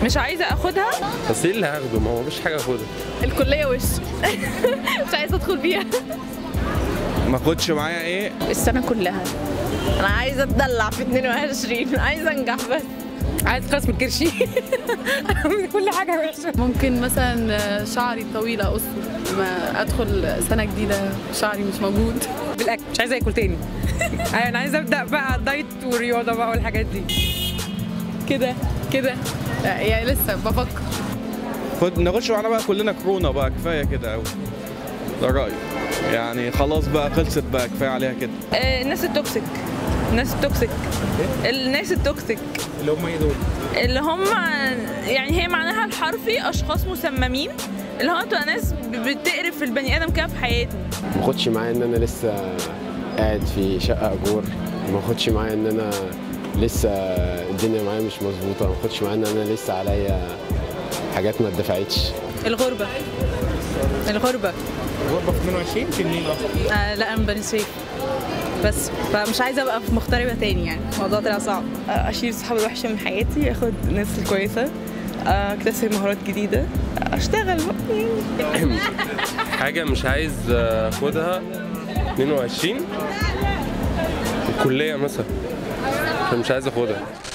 مش عايزه اخدها بس ايه اللي هاخده ما هو مفيش حاجه اخدها الكليه وش مش عايزه ادخل بيها ما اخدش معايا ايه السنه كلها انا عايزه اتدلع في 22 عايزه انجح بس عايز خلاص من كرشي كل حاجه وحشه ممكن مثلا شعري طويل اقصه ما ادخل سنه جديده شعري مش موجود بالاكل مش عايزه اكل تاني انا عايزه ابدا بقى دايت ورياضه بقى والحاجات دي كده كده يعني لسه بفكر خد نخش معانا بقى كلنا كورونا بقى كفايه كده قوي ده رايي يعني خلاص بقى خلصت بقى كفايه عليها كده آه، الناس التوكسيك الناس التوكسيك الناس التوكسيك اللي هم ايه دول اللي هم يعني هي معناها الحرفي اشخاص مسممين اللي هو تبقى ناس بتقرف في البني ادم كده في حياته ما اخدش معايا ان انا لسه قاعد في شقه اجور ما اخدش معايا ان انا لسه الدنيا معايا مش مظبوطه ما اخدش معايا ان انا لسه عليا حاجات ما اتدفعتش الغربه الغربه غربه في 22 في منين آه لا انا من بني سويف بس فمش عايزه ابقى في مغتربه تاني يعني الموضوع طلع صعب اشيل الصحاب الوحشه من حياتي اخد الناس الكويسه اكتسب مهارات جديده اشتغل بقى. حاجه مش عايز اخدها 22 الكليه مثلا مش عايز اخدها